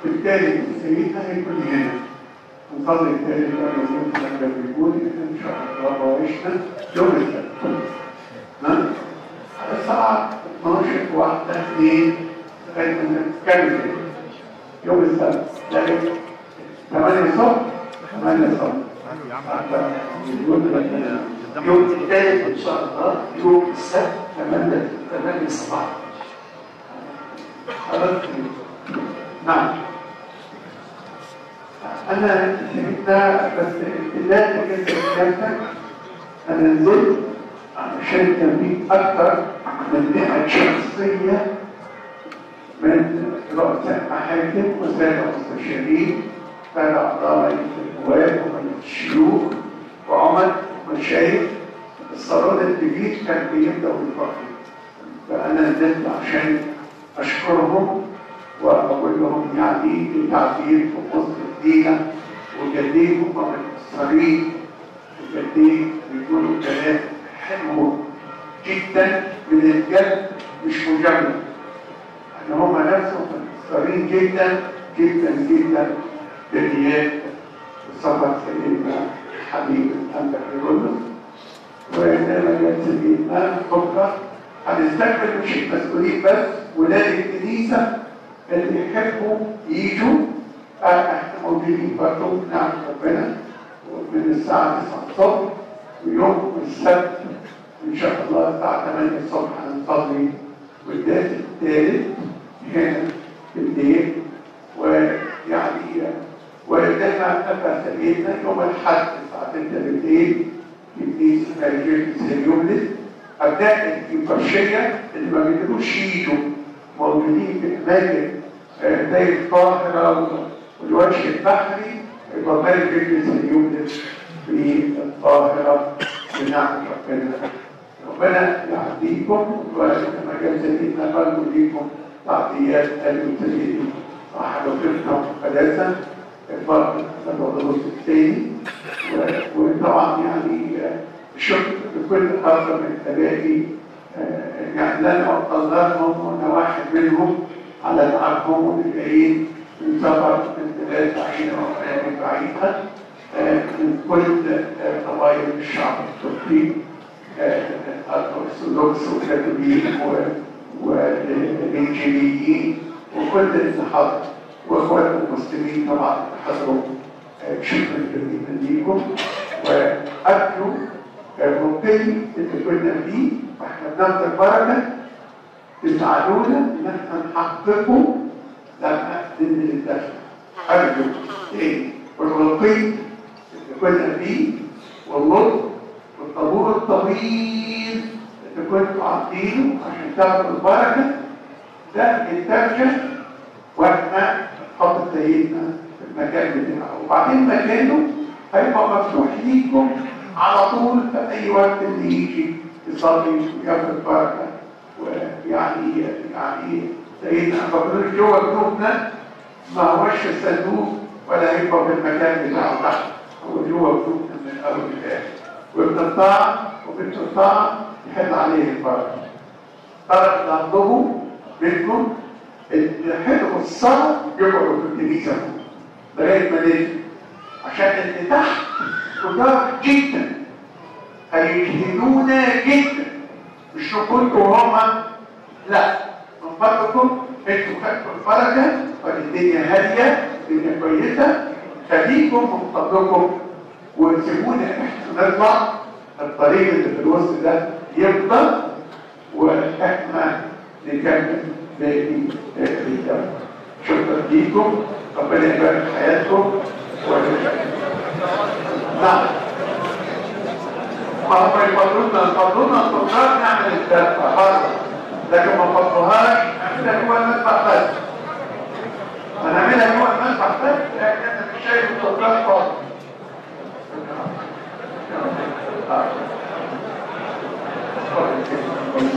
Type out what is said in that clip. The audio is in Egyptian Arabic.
بالتالي سيدنا هيكون هنا نصلي التالي بقى يوم لما بيقول ان شاء الله وعشنا يوم السبت ها؟ على الساعة 12 واحدة اثنين لغاية ما نكمل يوم السبت لكن 8 الصبح 8 الصبح يوم الثالث ان شاء الله يوم السبت 8 8 الصباح خلاص نعم انا سمعتها بس لا تجد كلامك انا نزلت عشان كان في اكثر من 100 شخصيه من رؤساء محاكم وسادة مستشارين سادة أعضاء مجلس النواب ومجلس الشيوخ وعمد ومشايخ الصالون الجديد كان بيبدأ بالفقر فأنا نزلت عشان أشكرهم وأقول لهم يعني التعبير في وسط الدينة وجديه هم متأثرين وجديه بيقولوا كلام حلو جدا من الجد مش مجرد ان هم نفسهم متأثرين جدا جدا جدا بالنيات وسفر سيدنا حبيب الأنبا يقول وإنما جاء سيدنا بكرة هنستقبل مش المسؤولين بس ولاد الكنيسة اللي يحبوا يجوا احنا موجودين برضه نعم ربنا من الساعة 9 الصبح ويوم السبت إن شاء الله الساعة 8 الصبح هنصلي والدرس الثالث هنا بالليل ويعني ودفع نفع سيدنا يوم الحد الساعة 6 بالليل في كنيسة خارجية اليوملس أبناء اليوكرشية اللي ما بيقدروش يجوا موجودين في أماكن زي القاهرة والوجه البحري يبقى مجلس اليوملس في القاهرة بنعمة ربنا ربنا يعطيكم وكما كان سيدنا قالوا ليكم تعطيات المبتدئين صاحب الخدمة وقداسة الفرق الوضوء الثاني وطبعا يعني شكر لكل حركة من التبادي يعني لنا وقدرهم وانا واحد منهم على تعبهم والجايين من سفر من بلاد بعيدة وأماكن بعيدة من كل قبائل الشعب التركي الأرثوذكس والكاثوليك والإنجيليين وكل اللي حضر وإخوات المسلمين طبعا حضروا شكرا جزيلا ليكم وأرجو الرقي اللي كنا فيه واحنا بناخد البركة تساعدونا إن احنا نحققه لما ننزل الدفع أرجو إيه والرقي اللي كنا فيه واللطف والطابور الطويل اللي كنتوا عاملينه عشان تاخدوا البركه ده يترجم واحنا نحط سيدنا في المكان بتاعه وبعدين مكانه هيبقى مفتوح ليكم على طول في اي وقت اللي يجي يصلي وياخد البركه ويعني يعني سيدنا ما جوه جروبنا ما هوش الصندوق ولا هيبقى في المكان بتاعه تحت هو جوه جروبنا من الاول للاخر وبنطاع وبنطاع يحل عليه البركه طلب نطلبه منكم اللي حلوا الصلاه يقعدوا في الكنيسه لغايه ما ننزل عشان اللي تحت كتار جدا هيجهدونا جدا مش كنتوا وهم لا من فضلكم انتوا خدتوا البركه والدنيا هاديه الدنيا كويسه خليكم من فضلكم وسيبونا احنا نطلع الطريق اللي في الوسط ده يفضل واحنا نكمل باقي الجو شكرا ليكم ربنا يبارك حياتكم و... نعم ما هم يفضلونا يفضلونا التجار نعمل الدفع بره لكن ما فضلوهاش احنا جوه المدفع بس